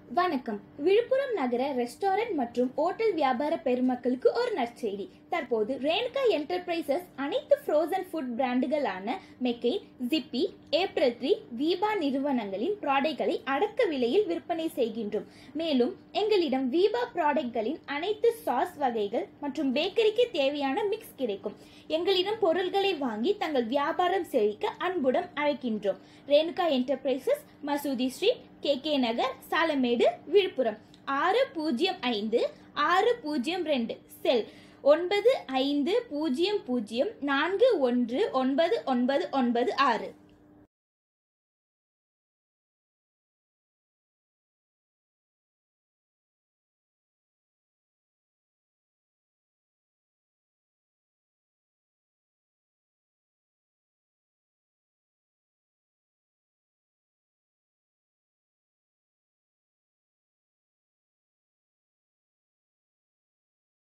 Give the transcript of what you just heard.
வணக்கம் விழுப்புரம் நகர ரெஸ்டாரண்ட் மற்றும் ஓட்டல் வியாபார பெருமக்களுக்கு ஒரு நற்செய்தி தற்போது ரேணுகா என்டர்பிரைசஸ் அனைத்து ஃப்ரோசன் ஃபுட் பிராண்டுகளான மெக்கெயின் ஜிப்பி ஏப்ரல் த்ரீ வீபா நிறுவனங்களின் ப்ராடக்ட்களை அடக்க விலையில் விற்பனை செய்கின்றோம் மேலும் எங்களிடம் வீபா ப்ராடக்ட்களின் அனைத்து சாஸ் வகைகள் மற்றும் பேக்கரிக்கு தேவையான மிக்ஸ் கிடைக்கும் எங்களிடம் பொருள்களை வாங்கி தங்கள் வியாபாரம் செழிக்க அன்புடன் அழைக்கின்றோம் ரேணுகா என்டர்பிரைசஸ் மசூதி street K K Nagar Salamedu Viluppuram ஆறு பூஜ்ஜியம் ஐந்து ஆறு பூஜ்ஜியம் ரெண்டு செல் ஒன்பது ஐந்து பூஜ்ஜியம் பூஜ்ஜியம் நான்கு ஒன்று ஒன்பது ஒன்பது ஒன்பது ஆறு